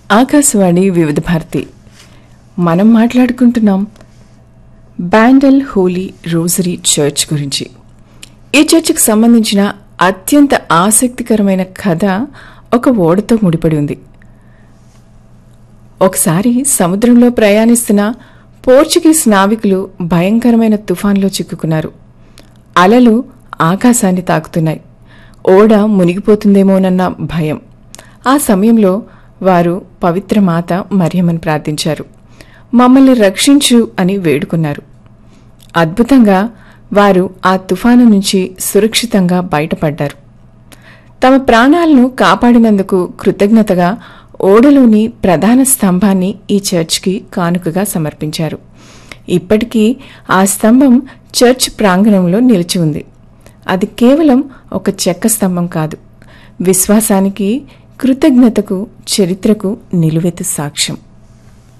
ఆకాశవాణి వివిధ భారతి మనం మాట్లాడుకుంటున్నాం బ్యాండల్ హోలీ రోజరీ చర్చ్ గురించి ఈ చర్చ్కి సంబంధించిన అత్యంత ఆసక్తికరమైన కథ ఒక ఓడతో ముడిపడి ఉంది ఒకసారి సముద్రంలో ప్రయాణిస్తున్న పోర్చుగీస్ నావికులు భయంకరమైన తుఫాన్లో చిక్కుకున్నారు అలలు ఆకాశాన్ని తాకుతున్నాయి ఓడ మునిగిపోతుందేమోనన్న భయం ఆ సమయంలో వారు పవిత్ర మాత మరియమ్మని ప్రార్థించారు మమ్మల్ని రక్షించు అని వేడుకున్నారు అద్భుతంగా వారు ఆ తుఫాను నుంచి సురక్షితంగా బయటపడ్డారు తమ ప్రాణాలను కాపాడినందుకు కృతజ్ఞతగా ఓడలోని ప్రధాన స్తంభాన్ని ఈ చర్చ్కి కానుకగా సమర్పించారు ఇప్పటికీ ఆ స్తంభం చర్చ్ ప్రాంగణంలో నిలిచి ఉంది అది కేవలం ఒక చెక్క స్తంభం కాదు విశ్వాసానికి కృతజ్ఞతకు చరిత్రకు నిలువెత్తు సాక్ష్యం